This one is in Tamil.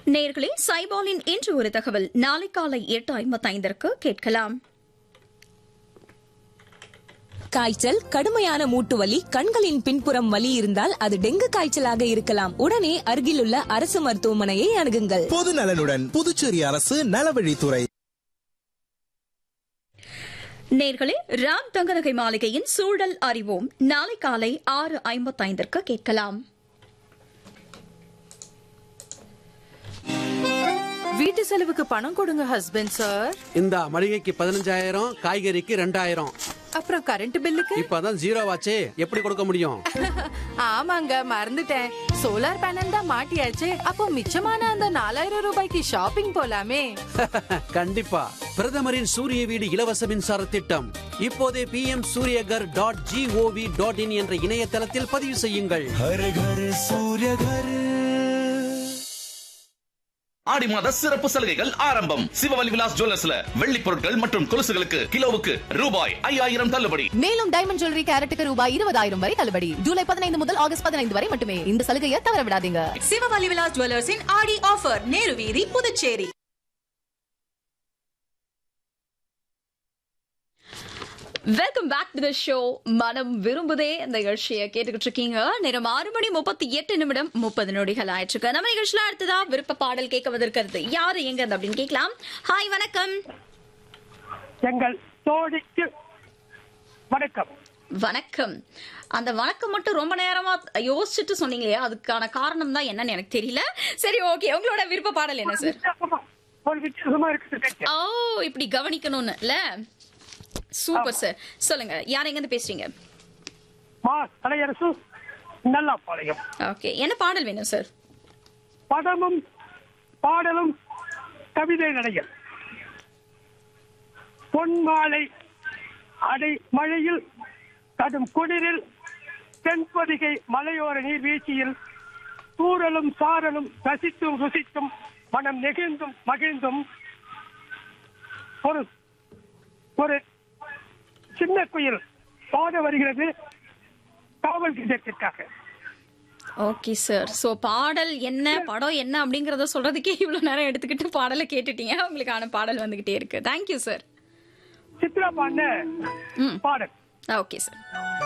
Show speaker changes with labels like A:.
A: நேர்களே சைபாலின் இன்று ஒரு தகவல் நாளை காலை எட்டு ஐம்பத்தைந்திற்கு கேட்கலாம்
B: காய்ச்சல் கடுமையான மூட்டு வலி கண்களின் பின்புறம் வலி இருந்தால் அது டெங்கு காய்ச்சலாக இருக்கலாம் உடனே அருகிலுள்ள அரசு மருத்துவமனையை அணுகுங்கள்
C: பொது நலனுடன் புதுச்சேரி அரசு நலவழித்துறை
A: நேர்களே ராம் தங்கநகை மாளிகையின் சூழல் அறிவோம் நாளை காலை ஆறு ஐம்பத்தைந்திற்கு கேட்கலாம்
D: வீட்டு செலவுக்கு பணம் கொடுங்க ஹஸ்பண்ட் சார்
E: இந்த மளிகைக்கு பதினஞ்சாயிரம் காய்கறிக்கு ரெண்டாயிரம்
D: அப்புறம் கரண்ட் பில்லுக்கு
E: இப்பதான் ஜீரோ ஆச்சே எப்படி கொடுக்க முடியும்
D: ஆமாங்க மறந்துட்டேன் சோலார் பேனல் தான் மாட்டியாச்சே அப்போ மிச்சமான அந்த நாலாயிரம் ரூபாய்க்கு ஷாப்பிங் போலாமே
E: கண்டிப்பா பிரதமரின் சூரிய வீடு இலவச மின்சார திட்டம் இப்போதே P M Suryaghar dot G O V dot in என்ற இணையதளத்தில் பதிவு செய்யுங்கள்
F: ஆடி மாத சிறப்பு சலுகைகள் ஆரம்பம் சிவவலி விலாஸ் ஜுவல்லர்ஸ்ல வெள்ளி பொருட்கள் மற்றும் கொலுசுகளுக்கு கிலோவுக்கு ரூபாய் ஐயாயிரம் தள்ளுபடி
G: மேலும் டைமண்ட் ஜுவல்லரி கேரட்டுக்கு ரூபாய் இருபதாயிரம் வரை தள்ளுபடி ஜூலை பதினைந்து முதல் ஆகஸ்ட் பதினைந்து வரை மட்டுமே இந்த சலுகையை தவற விடாதீங்க
H: சிவவலி விலாஸ் ஜுவல்லர்ஸின் ஆடி ஆஃபர் நேரு வீதி Puducherry
A: welcome back to the show மனம் விரும்புதே இந்த நிகழ்ச்சியை கேட்டுக்கிட்டு இருக்கீங்க நேரம் ஆறு மணி முப்பத்தி எட்டு நிமிடம் முப்பது நொடிகள் ஆயிடுச்சு நம்ம நிகழ்ச்சியில அடுத்ததா விருப்ப பாடல் கேட்க வந்திருக்கிறது யாரு எங்க இருந்து அப்படின்னு கேட்கலாம் ஹாய் வணக்கம்
I: எங்கள் தோழிக்கு வணக்கம்
A: வணக்கம் அந்த வணக்கம் மட்டும் ரொம்ப நேரமா யோசிச்சுட்டு சொன்னீங்களே அதுக்கான காரணம் தான் என்னன்னு எனக்கு தெரியல சரி ஓகே உங்களோட விருப்ப பாடல் என்ன சார்
I: வித்தியாசமா ஒரு வித்தியாசமா இருக்குது
A: ஓ இப்படி கவனிக்கணும்னு இல்ல சூப்பர் சார் சொல்லுங்க யார் எங்க இருந்து பேசுறீங்க
I: மா தலையரசு நல்லாப்பாளையம்
A: ஓகே என்ன பாடல் வேணும் சார்
I: படமும் பாடலும் கவிதை நடைகள் பொன்மாலை அடை மழையில் கடும் குளிரில் தென்பொதிகை மலையோர நீர்வீழ்ச்சியில் தூறலும் சாரலும் ரசித்தும் ருசித்தும் மனம் நெகிழ்ந்தும் மகிழ்ந்தும் ஒரு ஒரு சின்ன குயில் பாட வருகிறது காவல் கிட்டத்திற்காக
A: ஓகே சார் சோ பாடல் என்ன படம் என்ன அப்படிங்கறத சொல்றதுக்கே இவ்வளவு நேரம் எடுத்துக்கிட்டு பாடலை கேட்டுட்டீங்க உங்களுக்கான பாடல் வந்துகிட்டே இருக்கு தேங்க்யூ சார்
I: சித்ரா பாண்ட பாடல்
A: ஓகே சார்